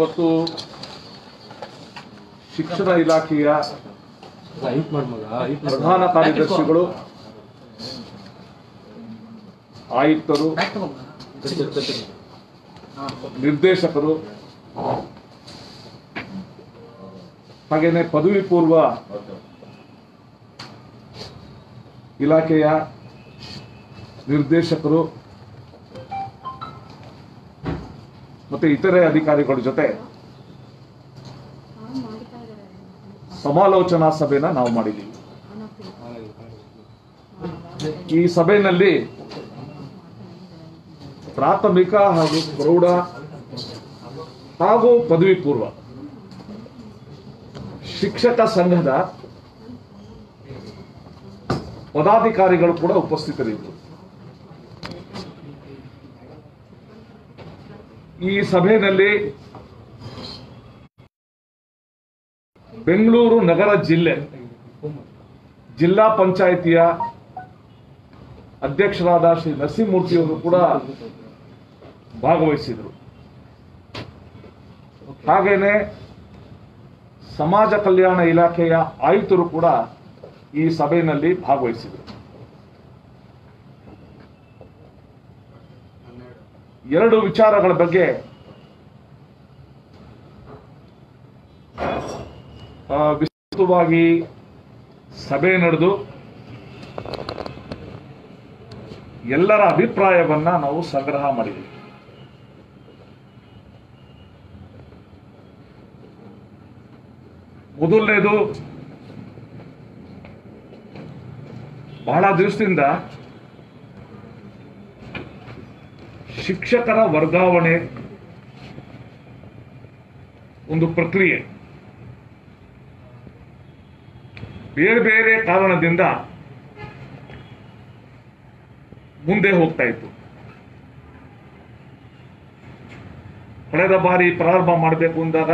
ಇವತ್ತು ಶಿಕ್ಷಣ ಇಲಾಖೆಯ ಹೈಟ್ ಮಾಡ್ ಮಗ ಹೈಟ್ ಮಾಡ್ ಪ್ರಧಾನ ಕಾರ್ಯದರ್ಶಿಗಳು ಆಯುಕ್ತರು ನಿರ್ದೇಶಕರು ಹಾಗೇನೆ ಪದವಿ ಪೂರ್ವ ಇಲಾಖೆಯ ನಿರ್ದೇಶಕರು ಮತ್ತೆ ಇತರೆ ಅಧಿಕಾರಿಗಳ ಜೊತೆ ಸಮಾಲೋಚನಾ ಸಭೆನ ನಾವು ಮಾಡಿದ್ದೀವಿ ಈ ಸಭೆಯಲ್ಲಿ ಪ್ರಾಥಮಿಕ ಹಾಗೂ ಪ್ರೌಢ ಹಾಗೂ ಪದವಿ ಪೂರ್ವ ಶಿಕ್ಷಕ ಸಂಘದ ಪದಾಧಿಕಾರಿಗಳು ಕೂಡ ಉಪಸ್ಥಿತರಿದ್ದರು ಈ ಸಭೆಯಲ್ಲಿ ಬೆಂಗಳೂರು ನಗರ ಜಿಲ್ಲೆ ಜಿಲ್ಲಾ ಪಂಚಾಯಿತಿಯ ಅಧ್ಯಕ್ಷರಾದ ಶ್ರೀ ನರಸಿಂಹಮೂರ್ತಿಯವರು ಕೂಡ ಭಾಗವಹಿಸಿದರು ಹಾಗೇನೆ ಸಮಾಜ ಕಲ್ಯಾಣ ಇಲಾಖೆಯ ಆಯುಕ್ತರು ಕೂಡ ಈ ಸಭೆಯಲ್ಲಿ ಭಾಗವಹಿಸಿದರು ಎರಡು ವಿಚಾರಗಳ ಬಗ್ಗೆ ಆ, ವಿಸ್ತೃತವಾಗಿ ಸಭೆ ನಡೆದು ಎಲ್ಲರ ಅಭಿಪ್ರಾಯವನ್ನ ನಾವು ಸಂಗ್ರಹ ಮಾಡಿದ್ದೀವಿ ಮೊದಲನೇದು ಬಹಳ ದಿವಸದಿಂದ ಶಿಕ್ಷಕರ ವರ್ಗಾವಣೆ ಒಂದು ಪ್ರಕ್ರಿಯೆ ಬೇರೆ ಬೇರೆ ಕಾರಣದಿಂದ ಮುಂದೆ ಹೋಗ್ತಾ ಇತ್ತು ಕಳೆದ ಬಾರಿ ಪ್ರಾರಂಭ ಮಾಡಬೇಕು ಅಂದಾಗ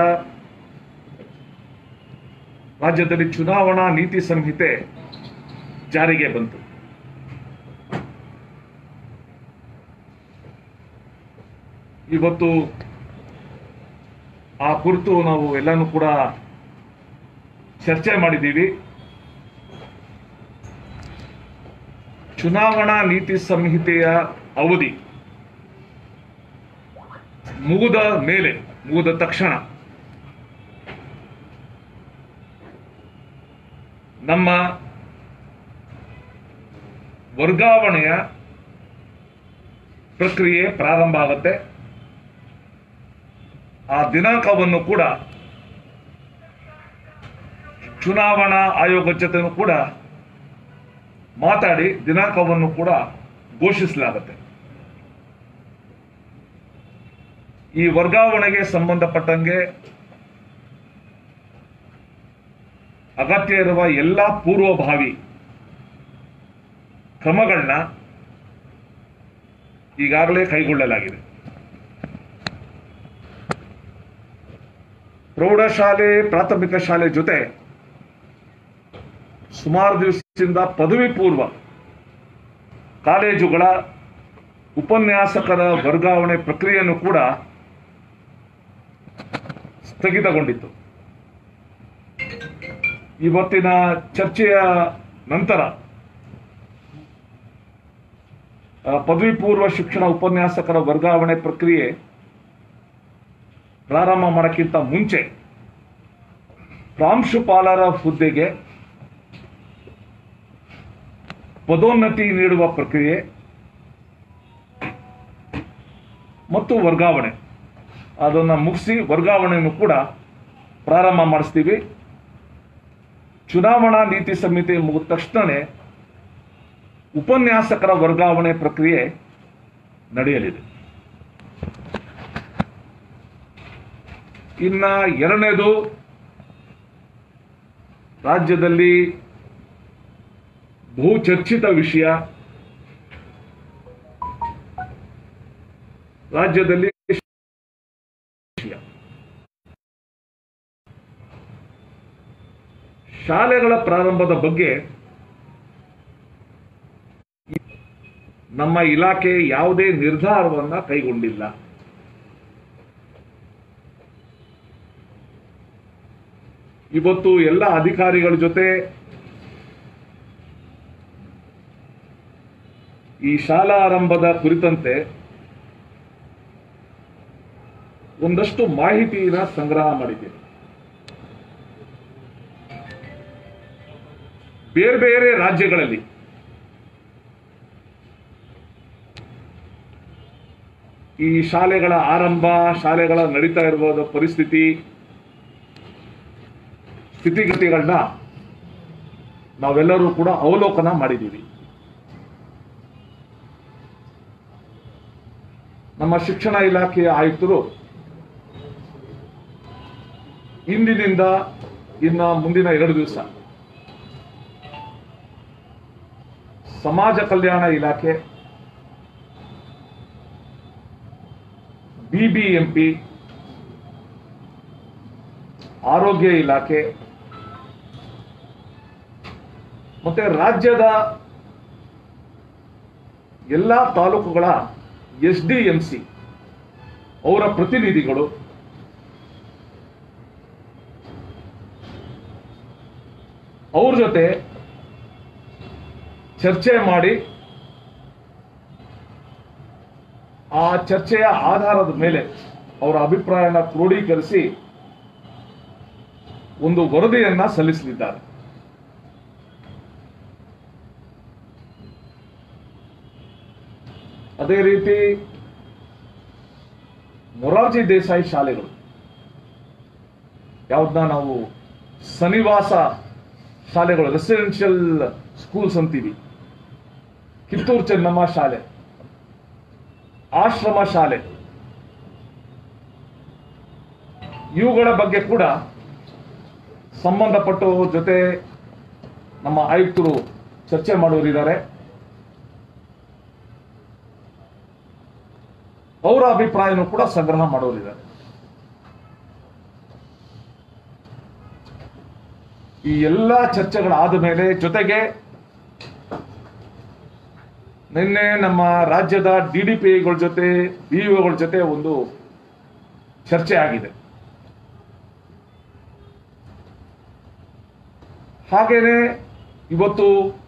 ರಾಜ್ಯದಲ್ಲಿ ಚುನಾವಣಾ ನೀತಿ ಸಂಹಿತೆ ಜಾರಿಗೆ ಬಂತು ಇವತ್ತು ಆ ಕುರಿತು ನಾವು ಎಲ್ಲಾನು ಕೂಡ ಚರ್ಚೆ ಮಾಡಿದ್ದೀವಿ ಚುನಾವಣಾ ನೀತಿ ಸಂಹಿತೆಯ ಅವಧಿ ಮುಗಿದ ಮೇಲೆ ಮುಗಿದ ತಕ್ಷಣ ನಮ್ಮ ವರ್ಗಾವಣೆಯ ಪ್ರಕ್ರಿಯೆ ಪ್ರಾರಂಭ ಆಗುತ್ತೆ ಆ ದಿನಾಂಕವನ್ನು ಕೂಡ ಚುನಾವಣಾ ಆಯೋಗ ಜೊತೆನೂ ಕೂಡ ಮಾತಾಡಿ ದಿನಾಂಕವನ್ನು ಕೂಡ ಘೋಷಿಸಲಾಗುತ್ತೆ ಈ ವರ್ಗಾವಣೆಗೆ ಸಂಬಂಧಪಟ್ಟಂಗೆ ಅಗತ್ಯ ಇರುವ ಎಲ್ಲ ಪೂರ್ವಭಾವಿ ಕ್ರಮಗಳನ್ನ ಈಗಾಗಲೇ ಕೈಗೊಳ್ಳಲಾಗಿದೆ ಪ್ರೌಢಶಾಲೆ ಪ್ರಾಥಮಿಕ ಶಾಲೆ ಜೊತೆ ಸುಮಾರು ದಿವಸದಿಂದ ಪದವಿ ಪೂರ್ವ ಕಾಲೇಜುಗಳ ಉಪನ್ಯಾಸಕರ ವರ್ಗಾವಣೆ ಪ್ರಕ್ರಿಯೆಯನ್ನು ಕೂಡ ಸ್ಥಗಿತಗೊಂಡಿತ್ತು ಇವತ್ತಿನ ಚರ್ಚೆಯ ನಂತರ ಆ, ಪದವಿ ಪೂರ್ವ ಶಿಕ್ಷಣ ಉಪನ್ಯಾಸಕರ ವರ್ಗಾವಣೆ ಪ್ರಕ್ರಿಯೆ ಪ್ರಾರಂಭ ಮಾಡೋಕ್ಕಿಂತ ಮುಂಚೆ ಪ್ರಾಂಶುಪಾಲರ ಹುದ್ದೆಗೆ ಪದೋನ್ನತಿ ನೀಡುವ ಪ್ರಕ್ರಿಯೆ ಮತ್ತು ವರ್ಗಾವಣೆ ಅದನ್ನು ಮುಗಿಸಿ ವರ್ಗಾವಣೆಯನ್ನು ಕೂಡ ಪ್ರಾರಂಭ ಮಾಡಿಸ್ತೀವಿ ಚುನಾವಣಾ ನೀತಿ ಸಂಹಿತೆ ಮುಗಿದ ತಕ್ಷಣವೇ ಉಪನ್ಯಾಸಕರ ವರ್ಗಾವಣೆ ಪ್ರಕ್ರಿಯೆ ನಡೆಯಲಿದೆ ಇನ್ನ ಎರಡನೇದು ರಾಜ್ಯದಲ್ಲಿ ಬಹು ಚರ್ಚಿತ ವಿಷಯ ರಾಜ್ಯದಲ್ಲಿ ವಿಷಯ. ಶಾಲೆಗಳ ಪ್ರಾರಂಭದ ಬಗ್ಗೆ ನಮ್ಮ ಇಲಾಖೆ ಯಾವುದೇ ನಿರ್ಧಾರವನ್ನ ಕೈಗೊಂಡಿಲ್ಲ ಇವತ್ತು ಎಲ್ಲ ಅಧಿಕಾರಿಗಳ ಜೊತೆ ಈ ಶಾಲಾ ಆರಂಭದ ಕುರಿತಂತೆ ಒಂದಷ್ಟು ಮಾಹಿತಿನ ಸಂಗ್ರಹ ಮಾಡಿದ್ದೇನೆ ಬೇರೆ ಬೇರೆ ರಾಜ್ಯಗಳಲ್ಲಿ ಈ ಶಾಲೆಗಳ ಆರಂಭ ಶಾಲೆಗಳ ನಡೀತಾ ಇರುವ ಪರಿಸ್ಥಿತಿ ಸ್ಥಿತಿಗತಿಗಳನ್ನ ನಾವೆಲ್ಲರೂ ಕೂಡ ಅವಲೋಕನ ಮಾಡಿದ್ದೀವಿ ನಮ್ಮ ಶಿಕ್ಷಣ ಇಲಾಖೆಯ ಆಯುಕ್ತರು ಇಂದಿನಿಂದ ಇನ್ನ ಮುಂದಿನ ಎರಡು ದಿವಸ ಸಮಾಜ ಕಲ್ಯಾಣ ಇಲಾಖೆ ಬಿಬಿಎಂಪಿ ಆರೋಗ್ಯ ಇಲಾಖೆ ಮತ್ತೆ ರಾಜ್ಯದ ಎಲ್ಲ ತಾಲೂಕುಗಳ ಎಸ್ ಡಿ ಎಂ ಸಿ ಅವರ ಪ್ರತಿನಿಧಿಗಳು ಅವ್ರ ಜೊತೆ ಚರ್ಚೆ ಮಾಡಿ ಆ ಚರ್ಚೆಯ ಆಧಾರದ ಮೇಲೆ ಅವರ ಅಭಿಪ್ರಾಯನ ಕ್ರೋಢೀಕರಿಸಿ ಒಂದು ವರದಿಯನ್ನ ಸಲ್ಲಿಸಲಿದ್ದಾರೆ ಅದೇ ರೀತಿ ಮೊರಾರ್ಜಿ ದೇಸಾಯಿ ಶಾಲೆಗಳು ಯಾವ್ದನ್ನ ನಾವು ಸನಿವಾಸ ಶಾಲೆಗಳು ರೆಸಿಡೆನ್ಷಿಯಲ್ ಸ್ಕೂಲ್ಸ್ ಅಂತೀವಿ ಕಿತ್ತೂರು ಚೆನ್ನಮ್ಮ ಶಾಲೆ ಆಶ್ರಮ ಶಾಲೆ ಇವುಗಳ ಬಗ್ಗೆ ಕೂಡ ಸಂಬಂಧಪಟ್ಟ ಜೊತೆ ನಮ್ಮ ಆಯುಕ್ತರು ಚರ್ಚೆ ಮಾಡೋರಿದ್ದಾರೆ ಅವರ ಅಭಿಪ್ರಾಯನೂ ಕೂಡ ಸಂಗ್ರಹ ಮಾಡೋರಿದ್ದಾರೆ ಈ ಎಲ್ಲ ಚರ್ಚೆಗಳಾದ ಮೇಲೆ ಜೊತೆಗೆ ನಿನ್ನೆ ನಮ್ಮ ರಾಜ್ಯದ ಡಿ ಡಿ ಪಿ ಐಗಳ ಜೊತೆ ಬಿಇಒಗಳ ಜೊತೆ ಒಂದು ಚರ್ಚೆ ಆಗಿದೆ ಹಾಗೇನೆ ಇವತ್ತು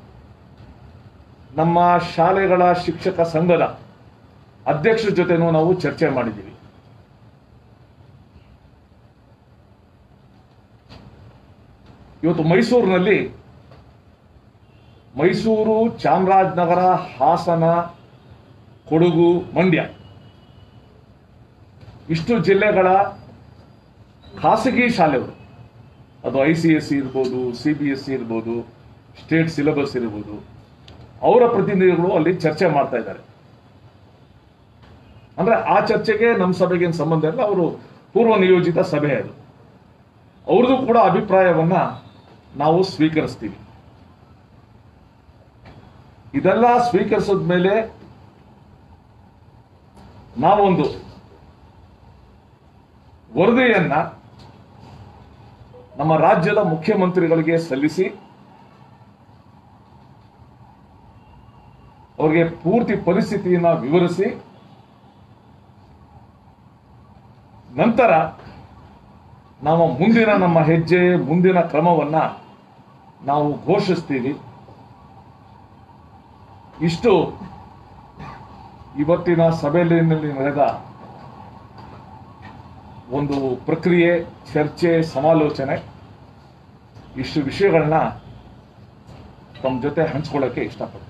ನಮ್ಮ ಶಾಲೆಗಳ ಶಿಕ್ಷಕ ಸಂಘದ ಅಧ್ಯಕ್ಷರ ಜೊತೆನೂ ನಾವು ಚರ್ಚೆ ಮಾಡಿದ್ದೀವಿ ಇವತ್ತು ಮೈಸೂರಿನಲ್ಲಿ ಮೈಸೂರು ಚಾಮರಾಜನಗರ ಹಾಸನ ಕೊಡಗು ಮಂಡ್ಯ ಇಷ್ಟು ಜಿಲ್ಲೆಗಳ ಖಾಸಗಿ ಶಾಲೆಗಳು ಅದು ಐ ಸಿ ಎಸ್ ಸಿ ಇರ್ಬೋದು ಸಿ ಬಿ ಎಸ್ ಸಿ ಇರ್ಬೋದು ಸ್ಟೇಟ್ ಸಿಲೆಬಸ್ ಇರ್ಬೋದು ಅವರ ಪ್ರತಿನಿಧಿಗಳು ಅಲ್ಲಿ ಚರ್ಚೆ ಮಾಡ್ತಾ ಇದ್ದಾರೆ ಅಂದ್ರೆ ಆ ಚರ್ಚೆಗೆ ನಮ್ಮ ಸಭೆಗೆ ಏನ್ ಸಂಬಂಧ ಇಲ್ಲ ಅವರು ಪೂರ್ವ ನಿಯೋಜಿತ ಸಭೆ ಅದು ಅವ್ರದ್ದು ಕೂಡ ಅಭಿಪ್ರಾಯವನ್ನ ನಾವು ಸ್ವೀಕರಿಸ್ತೀವಿ ಇದೆಲ್ಲ ಸ್ವೀಕರಿಸಿದ ಮೇಲೆ ನಾವೊಂದು ವರದಿಯನ್ನ ನಮ್ಮ ರಾಜ್ಯದ ಮುಖ್ಯಮಂತ್ರಿಗಳಿಗೆ ಸಲ್ಲಿಸಿ ಅವರಿಗೆ ಪೂರ್ತಿ ಪರಿಸ್ಥಿತಿಯನ್ನ ವಿವರಿಸಿ ನಂತರ ನಾವು ಮುಂದಿನ ನಮ್ಮ ಹೆಜ್ಜೆ ಮುಂದಿನ ಕ್ರಮವನ್ನ ನಾವು ಘೋಷಿಸ್ತೀವಿ ಇಷ್ಟು ಇವತ್ತಿನ ಸಭೆಯಲ್ಲಿ ನಡೆದ ಒಂದು ಪ್ರಕ್ರಿಯೆ ಚರ್ಚೆ ಸಮಾಲೋಚನೆ ಇಷ್ಟು ವಿಷಯಗಳನ್ನ ತಮ್ಮ ಜೊತೆ ಹಂಚ್ಕೊಳ್ಳೋಕೆ ಇಷ್ಟಪಡ್ತೀನಿ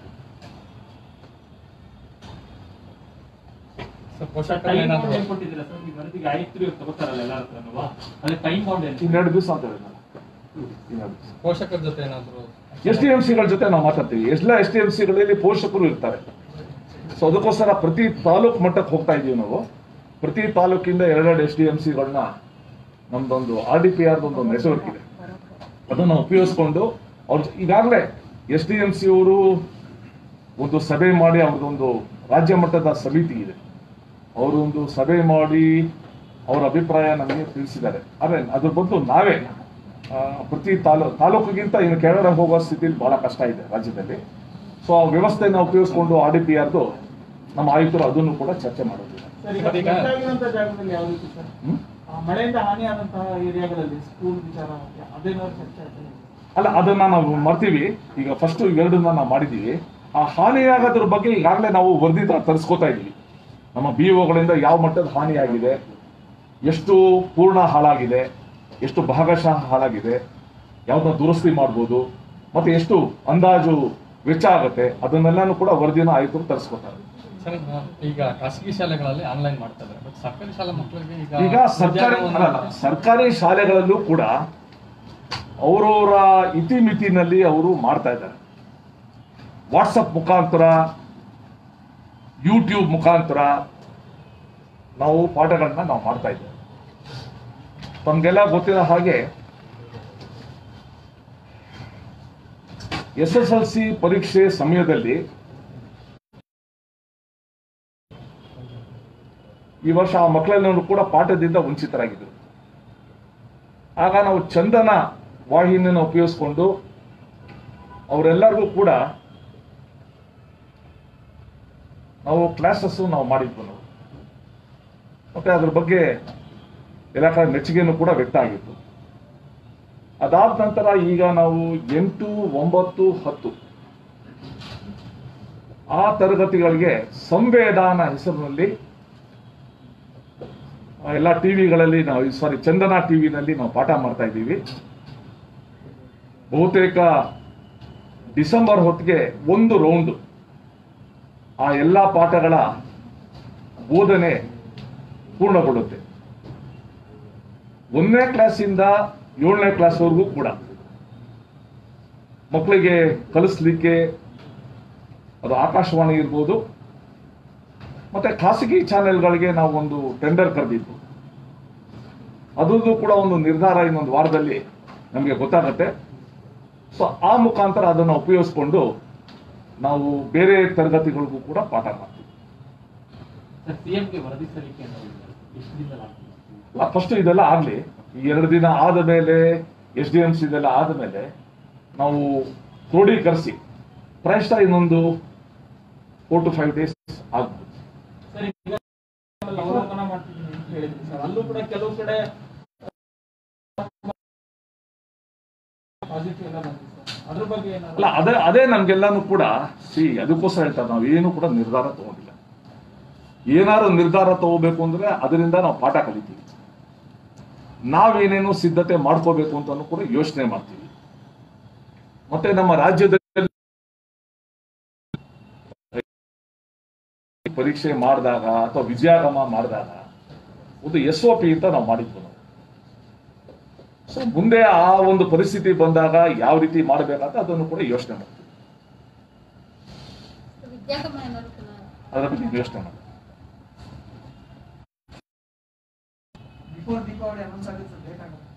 ಪೋಷಕರು ಟೈಮ್ ಬೌಂಡ್ ಏನಾದ್ರು ಏನ್ ಕೊಟ್ಟಿದ್ದೀರಾ ಸರ್ ಈ ವರದಿಗೆ ಆಯುಕ್ತರು ತಗೋತಾರಲ್ಲ ಎಲ್ಲರ ಹತ್ರನೂ ಅದೇ ಟೈಮ್ ಬೌಂಡ್ ಏನು ಇನ್ನೆರಡು ದಿವಸ ಅಂತ ಹೇಳಿದ್ನಲ್ಲ. ಇನ್ನೆರಡು ದಿವಸ ಪೋಷಕರ ಜೊತೆ ಏನಾದ್ರು ಎಸ್ ಡಿ ಎಂ ಸಿಗಳ ಜೊತೆ ನಾವು ಮಾತಾಡ್ತೀವಿ ಎಲ್ಲ ಎಸ್ ಡಿ ಎಂ ಸಿಗಳಲ್ಲಿ ಪೋಷಕರು ಇರ್ತಾರೆ ಸೊ ಅದಕ್ಕೋಸ್ಕರ ಪ್ರತಿ ತಾಲೂಕ್ ಮಟ್ಟಕ್ಕೆ ಹೋಗ್ತಾ ಇದೀವಿ ನಾವು ಪ್ರತಿ ತಾಲೂಕಿಂದ ಎರಡೆರಡು ಎಸ್ ಡಿ ಎಂ ಸಿಗಳನ್ನ ನಮ್ದೊಂದು ಆರ್ ಡಿ ಪಿ ಆರ್ ಒಂದು ನೆಟ್ವರ್ಕ್ ಇದೆ ಅದನ್ನು ಉಪಯೋಗಿಸ್ಕೊಂಡು ಅವ್ರ ಈಗಾಗಲೇ ಎಸ್ ಡಿ ಎಂ ಸಿ ಅವರು ಒಂದು ಸಭೆ ಮಾಡಿ ಅವ್ರದ್ದೊಂದು ರಾಜ್ಯ ಮಟ್ಟದ ಸಮಿತಿ ಇದೆ ಅವರು ಒಂದು ಸಭೆ ಮಾಡಿ ಅವರ ಅಭಿಪ್ರಾಯ ನಮಗೆ ತಿಳಿಸಿದ್ದಾರೆ ಆದರೆ ಅದ್ರ ಬದಲು ನಾವೇ ಆ, ಪ್ರತಿ ತಾಲೂ ತಾಲೂಕಿಗಿಂತ ಇನ್ನು ಕೆಳಗಡೆ ಹೋಗೋ ಸ್ಥಿತಿಲಿ ಬಹಳ ಕಷ್ಟ ಇದೆ ರಾಜ್ಯದಲ್ಲಿ ಸೊ ಆ ವ್ಯವಸ್ಥೆನ ಉಪಯೋಗಿಸ್ಕೊಂಡು ಆರ್ ಡಿ ಪಿ ಆರ್ದು ನಮ್ಮ ಆಯುಕ್ತರು ಅದನ್ನು ಕೂಡ ಚರ್ಚೆ ಮಾಡೋದಿಲ್ಲ ಸರ್ ಈಗ ಈಗ- ಬೇಕಾಗಿರೋಂಥ ಜಾಗದಲ್ಲಿ ಯಾವ ರೀತಿ ಸರ್ ಹ್ಮ್? ಆ ಮಳೆಯಿಂದ ಹಾನಿಯಾದಂತಹ ಏರಿಯಾಗಳಲ್ಲಿ ಸ್ಕೂಲ್ ವಿಚಾರ ಅದೇನಾದ್ರು ಚರ್ಚೆ ಆಯ್ತಾ? ಅಲ್ಲ ಅದನ್ನ ನಾವು ಮಾಡ್ತೀವಿ ಈಗ ಫಸ್ಟ್ ಇವೆರಡನ್ನ ನಾವು ಮಾಡಿದೀವಿ ಆ ಹಾನಿಯಾಗೋದ್ರ ಬಗ್ಗೆ ಈಗಾಗಲೇ ನಾವು ವರದಿ ತರಿಸ್ಕೋತಾ ಇದೀವಿ ನಮ್ಮ ಬಿ ಒಗಳಿಂದ ಯಾವ ಮಟ್ಟದ ಹಾನಿಯಾಗಿದೆ ಎಷ್ಟು ಪೂರ್ಣ ಹಾಳಾಗಿದೆ ಎಷ್ಟು ಭಾಗಶಃ ಹಾಳಾಗಿದೆ ಯಾವ್ದನ್ನ ದುರಸ್ತಿ ಮಾಡ್ಬೋದು ಮತ್ತೆ ಎಷ್ಟು ಅಂದಾಜು ವೆಚ್ಚ ಆಗುತ್ತೆ ಅದನ್ನೆಲ್ಲಾನು ಕೂಡ ವರದಿನ ಆಯುಕ್ತರು ತರಿಸ್ಕೋತಾರೆ ಸರ್ ಈಗ ಖಾಸಗಿ ಶಾಲೆಗಳಲ್ಲಿ ಆನ್ಲೈನ್ ಮಾಡ್ತಾ ಇದ್ದಾರೆ ಬಟ್ ಸರ್ಕಾರಿ ಶಾಲಾ ಮಕ್ಕಳಿಗೆ ಈಗ ಈಗ ಸರ್ಕಾರಿ ಅಲ್ಲ, ಅಲ್ಲ, ಸರ್ಕಾರಿ ಶಾಲೆಗಳಲ್ಲೂ ಕೂಡ ಅವರವರ ಇತಿಮಿತಿನಲ್ಲಿ ಅವರು ಮಾಡ್ತಾ ಇದ್ದಾರೆ ವಾಟ್ಸಪ್ ಮುಖಾಂತರ ಯೂಟ್ಯೂಬ್ ಮುಖಾಂತರ ನಾವು ಪಾಠಗಳನ್ನ ನಾವು ಮಾಡ್ತಾ ಇದ್ದೇವೆ ತಮ್ಗೆಲ್ಲ ಗೊತ್ತಿರೋ ಹಾಗೆ ಎಸ್ ಎಸ್ ಎಲ್ ಸಿ ಪರೀಕ್ಷೆ ಸಮಯದಲ್ಲಿ ಈ ವರ್ಷ ಆ ಮಕ್ಕಳೆಲ್ಲರೂ ಕೂಡ ಪಾಠದಿಂದ ವಂಚಿತರಾಗಿದ್ದರು ಆಗ ನಾವು ಚಂದನ ವಾಹಿನಿಯನ್ನು ಉಪಯೋಗಿಸ್ಕೊಂಡು ಅವರೆಲ್ಲರಿಗೂ ಕೂಡ ನಾವು ಕ್ಲಾಸಸ್ ನಾವು ಮಾಡಿದ್ವು ನಾವು ಮತ್ತೆ ಅದ್ರ ಬಗ್ಗೆ ಎಲ್ಲ ಕಡೆ ಮೆಚ್ಚುಗೆನೂ ಕೂಡ ವ್ಯಕ್ತ ಆಗಿತ್ತು ಅದಾದ ನಂತರ ಈಗ ನಾವು ಎಂಟು ಒಂಬತ್ತು ಹತ್ತು ಆ ತರಗತಿಗಳಿಗೆ ಸಂವೇದಾನ ಹೆಸರಿನಲ್ಲಿ ಆ ಎಲ್ಲ ಟಿವಿಗಳಲ್ಲಿ ನಾವು ಸಾರಿ ಚಂದನ ಟಿವಿನಲ್ಲಿ ನಾವು ಪಾಠ ಮಾಡ್ತಾ ಇದ್ದೀವಿ ಬಹುತೇಕ ಡಿಸೆಂಬರ್ ಹೊತ್ತಿಗೆ ಒಂದು ರೌಂಡ್ ಆ ಎಲ್ಲ ಪಾಠಗಳ ಬೋಧನೆ ಪೂರ್ಣಗೊಳ್ಳುತ್ತೆ ಒಂದನೇ ಕ್ಲಾಸಿಂದ ಏಳನೇ ಕ್ಲಾಸ್ವರೆಗೂ ಕೂಡ ಮಕ್ಕಳಿಗೆ ಕಲಿಸ್ಲಿಕ್ಕೆ ಅದು ಆಕಾಶವಾಣಿ ಇರ್ಬೋದು ಮತ್ತೆ ಖಾಸಗಿ ಚಾನೆಲ್ಗಳಿಗೆ ನಾವು ಒಂದು ಟೆಂಡರ್ ಕರೆದಿದ್ದು ಅದರದ್ದು ಕೂಡ ಒಂದು ನಿರ್ಧಾರ ಇನ್ನೊಂದು ವಾರದಲ್ಲಿ ನಮಗೆ ಗೊತ್ತಾಗುತ್ತೆ ಸೊ ಆ ಮುಖಾಂತರ ಅದನ್ನು ಉಪಯೋಗಿಸ್ಕೊಂಡು ನಾವು ಬೇರೆ ತರಗತಿಗಳಿಗೂ ಕೂಡ ಪಾಠ ಮಾಡ್ತೀವಿ ಸರ್ ಸಿಎಂಗೆ ವರದಿ ಸಲ್ಲಿಕೆ ಅಂತ ಹೇಳಿದ್ದಾರೆ. ಎಷ್ಟು ದಿನದಲ್ಲಿ ಆಗ್ತದೆ? ಫಸ್ಟ್ ಇದೆಲ್ಲ ಆಗಲಿ ಈ ಎರಡು ದಿನ ಆದ ಮೇಲೆ ಎಸ್ ಡಿ ಎಂ ಸಿ ಇದೆಲ್ಲ ಆದ ಮೇಲೆ ನಾವು ಕ್ರೋಢೀಕರಿಸಿ ಪ್ರಾಯಶಃ ಇನ್ನೊಂದು ಫೋರ್ ಟು ಫೈವ್ ಡೇಸ್ ಆಗ್ಬೋದು ಸರ್ ಈಗ ಅವಲೋಕನ ಮಾಡ್ತಿದ್ದೀನಿ ಅಂತ ಹೇಳಿದ್ರಿ ಸರ್ ಅಲ್ಲೂ ಕೂಡ ಕೆಲವು ಕಡೆ ಪಾಸಿಟಿವ್ ಎಲ್ಲ ಬಂದಿದೆ ಸರ್ ಅದ್ರ ಬಗ್ಗೆ ಅಲ್ಲ ಏನಾದ್ರು ಅದೇ ಅದೇ ನಮ್ಗೆಲ್ಲಾನು ಕೂಡ ಸಿ ಅದಕ್ಕೋಸ್ಕರ ಹೇಳ್ತಾರೆ ನಾವು ಏನು ಕೂಡ ನಿರ್ಧಾರ ತಗೊಂಡಿಲ್ಲ ಏನಾದ್ರು ನಿರ್ಧಾರ ತಗೋಬೇಕು ಅಂದ್ರೆ ಅದರಿಂದ ನಾವು ಪಾಠ ಕಲಿತೀವಿ ನಾವೇನೇನು ಸಿದ್ಧತೆ ಮಾಡ್ಕೋಬೇಕು ಅಂತಾನು ಕೂಡ ಯೋಚನೆ ಮಾಡ್ತೀವಿ ಮತ್ತೆ ನಮ್ಮ ರಾಜ್ಯದಲ್ಲಿ ಪರೀಕ್ಷೆ ಮಾಡಿದಾಗ ಅಥವಾ ವಿಜಯಾಗಮ ಮಾಡಿದಾಗ ಒಂದು ಎಸ್ ಒ ಪಿ ಅಂತ ನಾವು ಮಾಡಿದ್ವು ನಾವು ಸೊ ಮುಂದೆ ಆ ಒಂದು ಪರಿಸ್ಥಿತಿ ಬಂದಾಗ ಯಾವ ರೀತಿ ಮಾಡಬೇಕಾದ ಅದನ್ನು ಕೂಡ ಯೋಚನೆ ಮಾಡ್ತೀವಿ ವಿದ್ಯಾಗಮ ಏನಾದ್ರು ಪುನಃ ಅದರ ಬಗ್ಗೆ ಯೋಚನೆ ಮಾಡ್ತೀವಿ ಬಿಫೋರ್ ದೀಪಾವಳಿ ಅನೌನ್ಸ್ ಆಗುತ್ತೆ ಸರ್ ಲೇಟ್ ಆಗುತ್ತೆ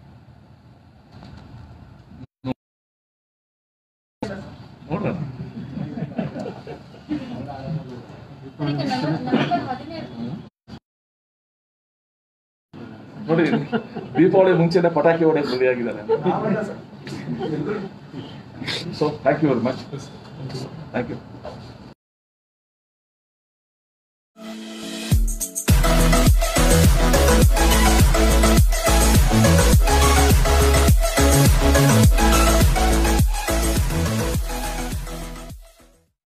ನೋಡೋಣ ಅದಕ್ಕೆ ನವೆಂಬರ್ ನವೆಂಬರ್ ಹದಿನೇಳು ನೋಡಿ ದೀಪಾವಳಿ ಮುಂಚೆನೆ ಪಟಾಕಿ ಹೊಡೆಯಕ್ಕೆ ರೆಡಿ ಆಗಿದ್ದಾರೆ ನಾವೆಲ್ಲ sir so thank you very much thank you